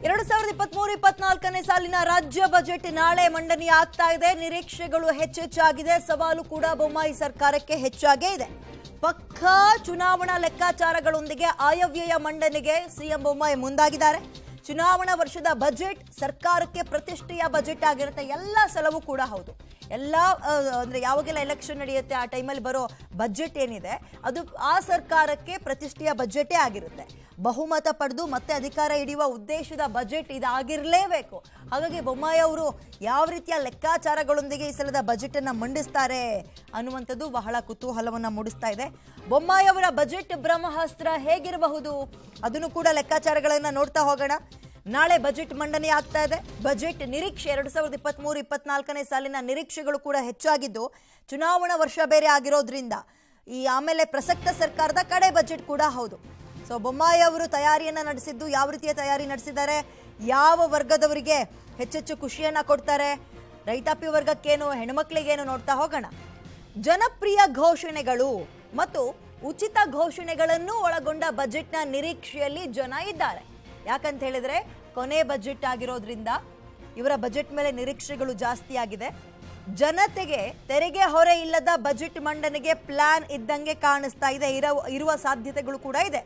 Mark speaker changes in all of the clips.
Speaker 1: ಎರಡು ಸಾವಿರದ ಇಪ್ಪತ್ಮೂರು ಇಪ್ಪತ್ನಾಲ್ಕನೇ ಸಾಲಿನ ರಾಜ್ಯ ಬಜೆಟ್ ನಾಳೆ ಮಂಡನೆ ಆಗ್ತಾ ಇದೆ ನಿರೀಕ್ಷೆಗಳು ಹೆಚ್ಚೆಚ್ಚಾಗಿದೆ ಸವಾಲು ಕೂಡ ಬೊಮ್ಮಾಯಿ ಸರ್ಕಾರಕ್ಕೆ ಹೆಚ್ಚಾಗೇ ಇದೆ ಪಕ್ಕಾ ಚುನಾವಣಾ ಲೆಕ್ಕಾಚಾರಗಳೊಂದಿಗೆ ಆಯವ್ಯಯ ಮಂಡನೆಗೆ ಸಿಎಂ ಬೊಮ್ಮಾಯಿ ಮುಂದಾಗಿದ್ದಾರೆ ಚುನಾವಣಾ ವರ್ಷದ ಬಜೆಟ್ ಸರ್ಕಾರಕ್ಕೆ ಪ್ರತಿಷ್ಠೆಯ ಬಜೆಟ್ ಆಗಿರುತ್ತೆ ಎಲ್ಲ ಸಲವೂ ಕೂಡ ಹೌದು ಎಲ್ಲ ಆ, ಅಂದ್ರೆ ಯಾವಾಗೆಲ್ಲ ಎಲೆಕ್ಷನ್ ನಡೆಯುತ್ತೆ ಆ ಟೈಮಲ್ಲಿ ಬರೋ ಬಜೆಟ್ ಏನಿದೆ ಅದು ಆ ಸರ್ಕಾರಕ್ಕೆ ಪ್ರತಿಷ್ಠೆಯ ಬಜೆಟೇ ಆಗಿರುತ್ತೆ ಬಹುಮತ ಪಡೆದು ಮತ್ತೆ ಅಧಿಕಾರ ಹಿಡಿಯುವ ಉದ್ದೇಶದ ಬಜೆಟ್ ಇದಾಗಿರಲೇಬೇಕು ಹಾಗಾಗಿ ಬೊಮ್ಮಾಯಿ ಅವರು ಯಾವ ರೀತಿಯ ಲೆಕ್ಕಾಚಾರಗಳೊಂದಿಗೆ ಈ ಸಲದ ಬಜೆಟ್ ಅನ್ನ ಮಂಡಿಸ್ತಾರೆ ಅನ್ನುವಂಥದ್ದು ಬಹಳ ಕುತೂಹಲವನ್ನ ಮೂಡಿಸ್ತಾ ಇದೆ ಬೊಮ್ಮಾಯಿ ಅವರ ಬಜೆಟ್ ಬ್ರಹ್ಮಾಸ್ತ್ರ ಹೇಗಿರಬಹುದು ಅದನ್ನು ಕೂಡ ಲೆಕ್ಕಾಚಾರಗಳನ್ನ ನೋಡ್ತಾ ಹೋಗೋಣ ನಾಳೆ ಬಜೆಟ್ ಮಂಡನೆ ಆಗ್ತಾ ಇದೆ ಬಜೆಟ್ ನಿರೀಕ್ಷೆ ಎರಡು ಸಾವಿರದ ಇಪ್ಪತ್ಮೂರು ಇಪ್ಪತ್ನಾಲ್ಕನೇ ಸಾಲಿನ ನಿರೀಕ್ಷೆಗಳು ಕೂಡ ಹೆಚ್ಚಾಗಿದ್ದು ಚುನಾವಣಾ ವರ್ಷ ಬೇರೆ ಆಗಿರೋದ್ರಿಂದ ಈ ಆಮೇಲೆ ಪ್ರಸಕ್ತ ಸರ್ಕಾರದ ಕಡೆ ಬಜೆಟ್ ಕೂಡ ಹೌದು ಸೊ ಬೊಮ್ಮಾಯಿ ಅವರು ತಯಾರಿಯನ್ನ ನಡೆಸಿದ್ದು ಯಾವ ರೀತಿಯ ತಯಾರಿ ನಡೆಸಿದ್ದಾರೆ ಯಾವ ವರ್ಗದವರಿಗೆ ಹೆಚ್ಚೆಚ್ಚು ಖುಷಿಯನ್ನ ಕೊಡ್ತಾರೆ ರೈತಾಪಿ ವರ್ಗಕ್ಕೇನು ಹೆಣ್ಮಕ್ಳಿಗೇನು ನೋಡ್ತಾ ಹೋಗೋಣ ಜನಪ್ರಿಯ ಘೋಷಣೆಗಳು ಮತ್ತು ಉಚಿತ ಘೋಷಣೆಗಳನ್ನು ಒಳಗೊಂಡ ಬಜೆಟ್ನ ನಿರೀಕ್ಷೆಯಲ್ಲಿ ಜನ ಇದ್ದಾರೆ ಯಾಕಂತ ಹೇಳಿದ್ರೆ ಕೊನೆ ಬಜೆಟ್ ಆಗಿರೋದ್ರಿಂದ ಇವರ ಬಜೆಟ್ ಮೇಲೆ ನಿರೀಕ್ಷೆಗಳು ಜಾಸ್ತಿ ಆಗಿದೆ ಜನತೆಗೆ ತೆರಿಗೆ ಹೊರೆ ಇಲ್ಲದ ಬಜೆಟ್ ಮಂಡನೆಗೆ ಪ್ಲಾನ್ ಇದ್ದಂಗೆ ಕಾಣಿಸ್ತಾ ಇದೆ ಇರೋ ಇರುವ ಸಾಧ್ಯತೆಗಳು ಕೂಡ ಇದೆ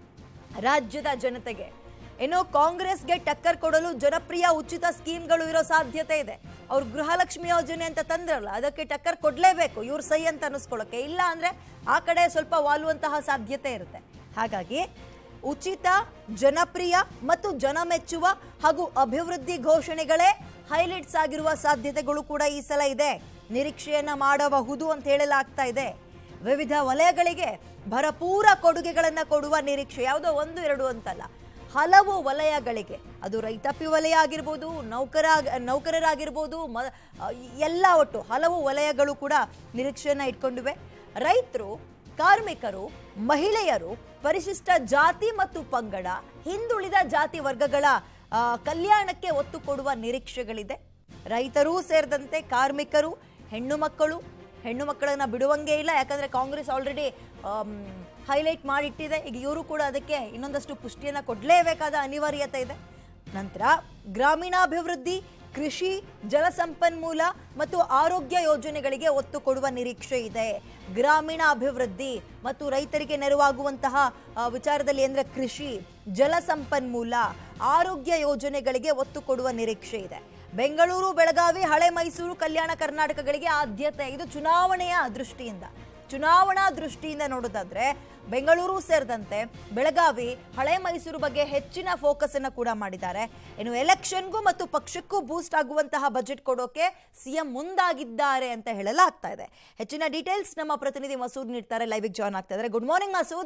Speaker 1: ರಾಜ್ಯದ ಜನತೆಗೆ ಇನ್ನು ಕಾಂಗ್ರೆಸ್ಗೆ ಟಕ್ಕರ್ ಕೊಡಲು ಜನಪ್ರಿಯ ಉಚಿತ ಸ್ಕೀಮ್ಗಳು ಇರೋ ಸಾಧ್ಯತೆ ಇದೆ ಅವ್ರು ಗೃಹಲಕ್ಷ್ಮಿ ಯೋಜನೆ ಅಂತ ತಂದ್ರಲ್ಲ ಅದಕ್ಕೆ ಟಕ್ಕರ್ ಕೊಡ್ಲೇಬೇಕು ಇವ್ರು ಸೈ ಅಂತ ಅನ್ನಿಸ್ಕೊಳ್ಳೋಕೆ ಇಲ್ಲ ಅಂದ್ರೆ ಆ ಕಡೆ ಸ್ವಲ್ಪ ವಾಲುವಂತಹ ಸಾಧ್ಯತೆ ಇರುತ್ತೆ ಹಾಗಾಗಿ ಉಚಿತ ಜನಪ್ರಿಯ ಮತ್ತು ಜನ ಮೆಚ್ಚುವ ಹಾಗೂ ಅಭಿವೃದ್ಧಿ ಘೋಷಣೆಗಳೇ ಹೈಲೈಟ್ಸ್ ಆಗಿರುವ ಸಾಧ್ಯತೆಗಳು ಕೂಡ ಈ ಸಲ ಇದೆ ನಿರೀಕ್ಷೆಯನ್ನ ಮಾಡಬಹುದು ಅಂತ ಹೇಳಲಾಗ್ತಾ ಇದೆ ವಿವಿಧ ವಲಯಗಳಿಗೆ ಭರಪೂರ ಕೊಡುಗೆಗಳನ್ನ ಕೊಡುವ ನಿರೀಕ್ಷೆ ಯಾವುದೋ ಒಂದು ಎರಡು ಅಂತಲ್ಲ ಹಲವು ವಲಯಗಳಿಗೆ ಅದು ರೈತಾಪಿ ವಲಯ ಆಗಿರ್ಬೋದು ನೌಕರ ನೌಕರರಾಗಿರ್ಬೋದು ಮ ಎಲ್ಲ ಒಟ್ಟು ಹಲವು ವಲಯಗಳು ಕೂಡ ನಿರೀಕ್ಷೆಯನ್ನ ಇಟ್ಕೊಂಡಿವೆ ರೈತರು ಕಾರ್ಮಿಕರು ಮಹಿಳೆಯರು ಪರಿಶಿಷ್ಟ ಜಾತಿ ಮತ್ತು ಪಂಗಡ ಹಿಂದುಳಿದ ಜಾತಿ ವರ್ಗಗಳ ಆ, ಕಲ್ಯಾಣಕ್ಕೆ ಒತ್ತು ಕೊಡುವ ನಿರೀಕ್ಷೆಗಳಿದೆ ರೈತರೂ ಸೇರಿದಂತೆ ಕಾರ್ಮಿಕರು ಹೆಣ್ಣು ಮಕ್ಕಳು ಹೆಣ್ಣು ಮಕ್ಕಳನ್ನ ಬಿಡುವಂಗೆ ಇಲ್ಲ ಯಾಕಂದ್ರೆ ಕಾಂಗ್ರೆಸ್ ಆಲ್ರೆಡಿ ಹೈಲೈಟ್ ಮಾಡಿಟ್ಟಿದೆ ಈಗ ಇವರು ಕೂಡ ಅದಕ್ಕೆ ಇನ್ನೊಂದಷ್ಟು ಪುಷ್ಟಿಯನ್ನ ಕೊಡಲೇಬೇಕಾದ ಅನಿವಾರ್ಯತೆ ಇದೆ ನಂತರ ಗ್ರಾಮೀಣಾಭಿವೃದ್ಧಿ ಕೃಷಿ ಜಲಸಂಪನ್ಮೂಲ ಮತ್ತು ಆರೋಗ್ಯ ಯೋಜನೆಗಳಿಗೆ ಒತ್ತು ಕೊಡುವ ನಿರೀಕ್ಷೆ ಇದೆ ಗ್ರಾಮೀಣ ಅಭಿವೃದ್ಧಿ ಮತ್ತು ರೈತರಿಗೆ ನೆರವಾಗುವಂತಹ ಆ, ವಿಚಾರದಲ್ಲಿ ಅಂದ್ರೆ ಕೃಷಿ ಜಲಸಂಪನ್ಮೂಲ ಆರೋಗ್ಯ ಯೋಜನೆಗಳಿಗೆ ಒತ್ತು ಕೊಡುವ ನಿರೀಕ್ಷೆ ಇದೆ ಬೆಂಗಳೂರು ಬೆಳಗಾವಿ ಹಳೆ ಮೈಸೂರು ಕಲ್ಯಾಣ ಕರ್ನಾಟಕಗಳಿಗೆ ಆದ್ಯತೆ ಇದು ಚುನಾವಣೆಯ ದೃಷ್ಟಿಯಿಂದ ಚುನಾವಣಾ ದೃಷ್ಟಿಯಿಂದ ನೋಡೋದಾದ್ರೆ ಬೆಂಗಳೂರು ಸೇರಿದಂತೆ ಬೆಳಗಾವಿ ಹಳೆ ಮೈಸೂರು ಬಗ್ಗೆ ಹೆಚ್ಚಿನ ಫೋಕಸ್ ಅನ್ನ ಕೂಡ ಮಾಡಿದ್ದಾರೆ ಇನ್ನು ಎಲೆಕ್ಷನ್ಗೂ ಮತ್ತು ಪಕ್ಷಕ್ಕೂ ಬೂಸ್ಟ್ ಆಗುವಂತಹ ಬಜೆಟ್ ಕೊಡೋಕೆ ಸಿಎಂ ಮುಂದಾಗಿದ್ದಾರೆ ಅಂತ ಹೇಳಲಾಗ್ತಾ ಇದೆ ಹೆಚ್ಚಿನ ಡೀಟೇಲ್ಸ್ ನಮ್ಮ ಪ್ರತಿನಿಧಿ ಮಸೂದ್ ನೀಡ್ತಾರೆ ಲೈವಿಗೆ ಜಾಯ್ನ್ ಆಗ್ತಾ ಇದ್ದಾರೆ ಗುಡ್ ಮಾರ್ನಿಂಗ್ ಮಸೂದ್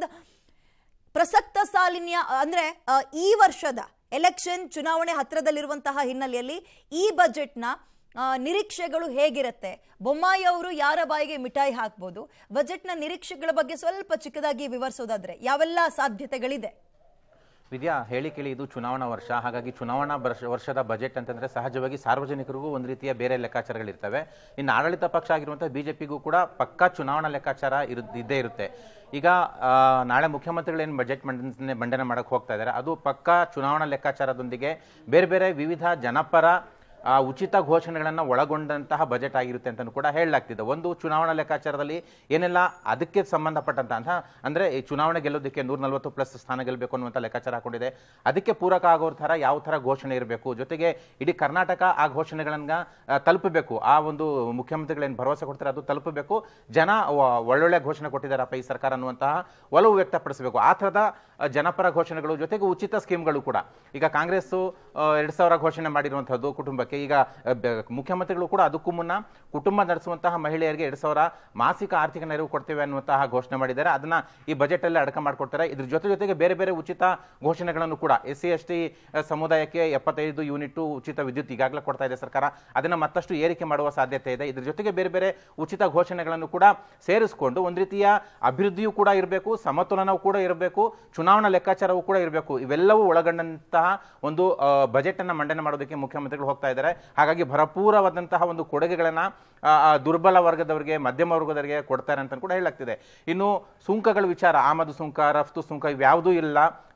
Speaker 1: ಪ್ರಸಕ್ತ ಸಾಲಿನ ಅಂದ್ರೆ ಆ, ಈ ವರ್ಷದ ಎಲೆಕ್ಷನ್ ಚುನಾವಣೆ ಹತ್ರದಲ್ಲಿರುವಂತಹ ಹಿನ್ನೆಲೆಯಲ್ಲಿ ಈ ಬಜೆಟ್ನ ಆ, ನಿರೀಕ್ಷೆಗಳು ಹೇಗಿರುತ್ತೆ ಬೊಮ್ಮಾಯಿ ಅವರು ಯಾರ ಬಾಯಿಗೆ ಮಿಠಾಯಿ ಹಾಕ್ಬೋದು ಬಜೆಟ್ನ ನಿರೀಕ್ಷೆಗಳ ಬಗ್ಗೆ ಸ್ವಲ್ಪ ಚಿಕ್ಕದಾಗಿ ವಿವರಿಸೋದಾದ್ರೆ ಯಾವೆಲ್ಲ ಸಾಧ್ಯತೆಗಳಿದೆ
Speaker 2: ವಿದ್ಯಾ ಹೇಳಿ ಕೇಳಿ ಇದು ಚುನಾವಣಾ ವರ್ಷ ಹಾಗಾಗಿ ಚುನಾವಣಾ ವರ್ಷ ವರ್ಷದ ಬಜೆಟ್ ಅಂತಂದ್ರೆ ಸಹಜವಾಗಿ ಸಾರ್ವಜನಿಕರಿಗೂ ಒಂದು ರೀತಿಯ ಬೇರೆ ಲೆಕ್ಕಾಚಾರಗಳಿರ್ತವೆ ಇನ್ನು ಆಡಳಿತ ಪಕ್ಷ ಆಗಿರುವಂತಹ ಬಿಜೆಪಿಗೂ ಕೂಡ ಪಕ್ಕಾ ಚುನಾವಣಾ ಲೆಕ್ಕಾಚಾರ ಇರು ಇದ್ದೇ ಇರುತ್ತೆ ಈಗ ಆ, ನಾಳೆ ಮುಖ್ಯಮಂತ್ರಿಗಳು ಏನು ಬಜೆಟ್ ಮಂಡನೆ ಮಂಡನೆ ಮಾಡಕ್ಕೆ ಹೋಗ್ತಾ ಇದ್ದಾರೆ ಅದು ಪಕ್ಕಾ ಚುನಾವಣಾ ಲೆಕ್ಕಾಚಾರದೊಂದಿಗೆ ಬೇರೆ ಬೇರೆ ವಿವಿಧ ಜನಪರ ಆ ಉಚಿತ ಘೋಷಣೆಗಳನ್ನು ಒಳಗೊಂಡಂತಹ ಬಜೆಟ್ ಆಗಿರುತ್ತೆ ಅಂತಲೂ ಕೂಡ ಹೇಳಲಾಗ್ತಿದೆ ಒಂದು ಚುನಾವಣಾ ಲೆಕ್ಕಾಚಾರದಲ್ಲಿ ಏನೆಲ್ಲ ಅದಕ್ಕೆ ಸಂಬಂಧಪಟ್ಟಂತ ಅಂತ ಅಂದ್ರೆ ಈ ಚುನಾವಣೆ ಗೆಲ್ಲೋದಕ್ಕೆ ನೂರ ನಲವತ್ತು ಪ್ಲಸ್ ಸ್ಥಾನ ಗೆಲ್ಲಬೇಕು ಅನ್ನುವಂಥ ಲೆಕ್ಕಾಚಾರ ಹಾಕೊಂಡಿದೆ ಅದಕ್ಕೆ ಪೂರಕ ಆಗೋ ಥರ ಯಾವ ಥರ ಘೋಷಣೆ ಇರಬೇಕು ಜೊತೆಗೆ ಇಡೀ ಕರ್ನಾಟಕ ಆ ಘೋಷಣೆಗಳನ್ನ ಆ, ತಲುಪಬೇಕು ಆ ಒಂದು ಮುಖ್ಯಮಂತ್ರಿಗಳೇನು ಭರವಸೆ ಕೊಡ್ತಾರೆ ಅದು ತಲುಪಬೇಕು ಜನ ವ- ಒಳ್ಳೊಳ್ಳೆ ಘೋಷಣೆ ಕೊಟ್ಟಿದ್ದಾರಪ್ಪ ಈ ಸರ್ಕಾರ ಅನ್ನುವಂತಹ ಒಲವು ವ್ಯಕ್ತಪಡಿಸಬೇಕು ಆ ಥರದ ಆ, ಜನಪರ ಘೋಷಣೆಗಳು ಜೊತೆಗೆ ಉಚಿತ ಸ್ಕೀಮ್ಗಳು ಕೂಡ ಈಗ ಕಾಂಗ್ರೆಸ್ ಎರಡು ಸಾವಿರ ಘೋಷಣೆ ಮಾಡಿರುವಂಥದ್ದು ಕುಟುಂಬಕ್ಕೆ ಈಗ ಆ, ಬೆ- ಮುಖ್ಯಮಂತ್ರಿಗಳು ಕೂಡ ಅದಕ್ಕೂ ಮುನ್ನ ಕುಟುಂಬ ನಡೆಸುವಂತಹ ಮಹಿಳೆಯರಿಗೆ ಎರಡು ಸಾವಿರ ಮಾಸಿಕ ಆರ್ಥಿಕ ನೆರವು ಕೊಡ್ತೇವೆ ಅನ್ನುವಂತಹ ಘೋಷಣೆ ಮಾಡಿದ್ದಾರೆ ಅದನ್ನ ಈ ಬಜೆಟ್ ಅಲ್ಲಿ ಅಡಕ ಮಾಡಿಕೊಡ್ತಾರೆ ಇದ್ರ ಜೊತೆ ಜೊತೆಗೆ ಬೇರೆ ಬೇರೆ ಉಚಿತ ಘೋಷಣೆಗಳನ್ನು ಕೂಡ ಎಸ್ ಸಿ ಎಸ್ ಟಿ ಸಮುದಾಯಕ್ಕೆ ಎಪ್ಪತ್ತೈದು ಯೂನಿಟ್ ಉಚಿತ ವಿದ್ಯುತ್ ಈಗಾಗಲೇ ಕೊಡ್ತಾ ಇದೆ ಸರ್ಕಾರ ಅದನ್ನ ಮತ್ತಷ್ಟು ಏರಿಕೆ ಮಾಡುವ ಸಾಧ್ಯತೆ ಇದೆ ಇದ್ರ ಜೊತೆಗೆ ಬೇರೆ ಬೇರೆ ಉಚಿತ ಘೋಷಣೆಗಳನ್ನು ಕೂಡ ಸೇರಿಸಿಕೊಂಡು ಒಂದು ರೀತಿಯ ಅಭಿವೃದ್ಧಿಯೂ ಕೂಡ ಇರಬೇಕು ಸಮತೋಲನವೂ ಕೂಡ ಇರಬೇಕು ಚುನಾವಣಾ ಲೆಕ್ಕಾಚಾರವೂ ಕೂಡ ಇರಬೇಕು ಇವೆಲ್ಲವೂ ಒಳಗೊಂಡಂತಹ ಒಂದು ಬಜೆಟ್ ಅನ್ನ ಮಂಡನೆ ಮಾಡೋದಕ್ಕೆ ಮುಖ್ಯಮಂತ್ರಿಗಳು ಹೋಗ್ತಾ ಇದ್ದಾರೆ ಹಾಗಾಗಿ ಭರಪೂರವಾದಂತಹ ಒಂದು ಕೊಡುಗೆಗಳನ್ನ ಆ, ಆ, ದುರ್ಬಲ ವರ್ಗದವರಿಗೆ ಮಧ್ಯಮ ವರ್ಗದವರಿಗೆ ಕೊಡ್ತಾರೆ ಅಂತ ಕೂಡ ಹೇಳಲಾಗ್ತಿದೆ ಇನ್ನು ಸುಂಕಗಳ ವಿಚಾರ ಆಮದು ಸುಂಕ ರಫ್ತು ಸುಂಕ ಇವ್ಯಾವುದೂ ಇಲ್ಲ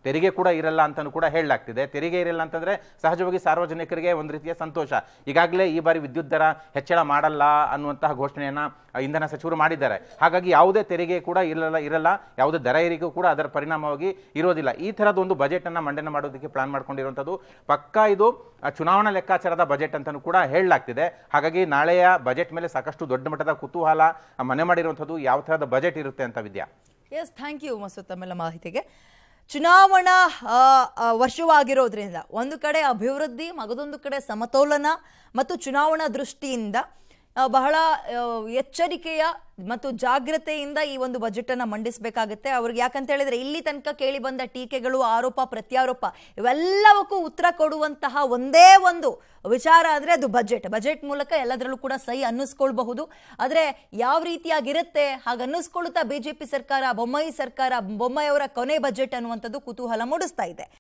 Speaker 2: ತೆರಿಗೆ ಕೂಡ ಇರಲ್ಲ ಅಂತಾನು ಕೂಡ ಹೇಳಲಾಗ್ತಿದೆ ತೆರಿಗೆ ಇರಲ್ಲ ಅಂತಂದ್ರೆ ಸಹಜವಾಗಿ ಸಾರ್ವಜನಿಕರಿಗೆ ಒಂದು ರೀತಿಯ ಸಂತೋಷ ಈಗಾಗಲೇ ಈ ಬಾರಿ ವಿದ್ಯುತ್ ದರ ಹೆಚ್ಚಳ ಮಾಡಲ್ಲ ಅನ್ನುವಂತಹ ಘೋಷಣೆಯನ್ನ ಆ, ಇಂಧನ ಸಚಿವರು ಮಾಡಿದ್ದಾರೆ ಹಾಗಾಗಿ ಯಾವುದೇ ತೆರಿಗೆ ಕೂಡ ಇರಲ್ಲ ಇರಲ್ಲ ಯಾವುದೇ ದರ ಏರಿಕೆಯೂ ಕೂಡ ಅದರ ಪರಿಣಾಮವಾಗಿ ಇರೋದಿಲ್ಲ ಈ ಥರದ ಒಂದು ಬಜೆಟ್ ಅನ್ನ ಮಂಡನೆ ಮಾಡೋದಕ್ಕೆ ಪ್ಲಾನ್ ಮಾಡ್ಕೊಂಡಿರುವಂಥದ್ದು ಪಕ್ಕಾ ಇದು ಆ, ಚುನಾವಣಾ ಲೆಕ್ಕಾಚಾರದ ಬಜೆಟ್ ಅಂತಾನು ಕೂಡ ಹೇಳಲಾಗ್ತಿದೆ ಹಾಗಾಗಿ ನಾಳೆಯ ಬಜೆಟ್ ಮೇಲೆ ಸಾಕಷ್ಟು ದೊಡ್ಡ ಮಟ್ಟದ ಕುತೂಹಲ ಆ, ಮನೆ ಮಾಡಿರುವಂಥದ್ದು ಯಾವ ಥರದ ಬಜೆಟ್ ಇರುತ್ತೆ ಅಂತ Vidya
Speaker 1: yes thank you Masood ತಮ್ಮೆಲ್ಲ ಮಾಹಿತಿಗೆ ಚುನಾವಣಾ ಆ, ಆ, ವರ್ಷವಾಗಿರೋದ್ರಿಂದ ಒಂದು ಕಡೆ ಅಭಿವೃದ್ಧಿ ಮಗದೊಂದು ಕಡೆ ಸಮತೋಲನ ಮತ್ತು ಚುನಾವಣಾ ದೃಷ್ಟಿಯಿಂದ ಆ, ಬಹಳ ಆ, ಎಚ್ಚರಿಕೆಯ ಮತ್ತು ಜಾಗ್ರತೆಯಿಂದ ಈ ಒಂದು ಬಜೆಟ್ ಅನ್ನ ಮಂಡಿಸಬೇಕಾಗುತ್ತೆ ಅವ್ರಿಗೆ ಯಾಕಂತ ಹೇಳಿದ್ರೆ ಇಲ್ಲಿ ತನಕ ಕೇಳಿ ಬಂದ ಟೀಕೆಗಳು ಆರೋಪ ಪ್ರತ್ಯಾರೋಪ ಇವೆಲ್ಲವಕ್ಕೂ ಉತ್ತರ ಕೊಡುವಂತಹ ಒಂದೇ ಒಂದು ವಿಚಾರ ಅಂದ್ರೆ ಅದು ಬಜೆಟ್ ಬಜೆಟ್ ಮೂಲಕ ಎಲ್ಲದರಲ್ಲೂ ಕೂಡ ಸಹಿ ಅನ್ನಿಸ್ಕೊಳ್ಬಹುದು ಆದ್ರೆ ಯಾವ ರೀತಿಯಾಗಿರುತ್ತೆ ಹಾಗೆ ಅನ್ನಿಸ್ಕೊಳ್ಳುತ್ತಾ ಬಿಜೆಪಿ ಸರ್ಕಾರ ಬೊಮ್ಮಾಯಿ ಸರ್ಕಾರ ಬೊಮ್ಮಾಯಿ ಅವರ ಕೊನೆ ಬಜೆಟ್ ಅನ್ನುವಂಥದ್ದು ಕುತೂಹಲ ಮೂಡಿಸ್ತಾ ಇದೆ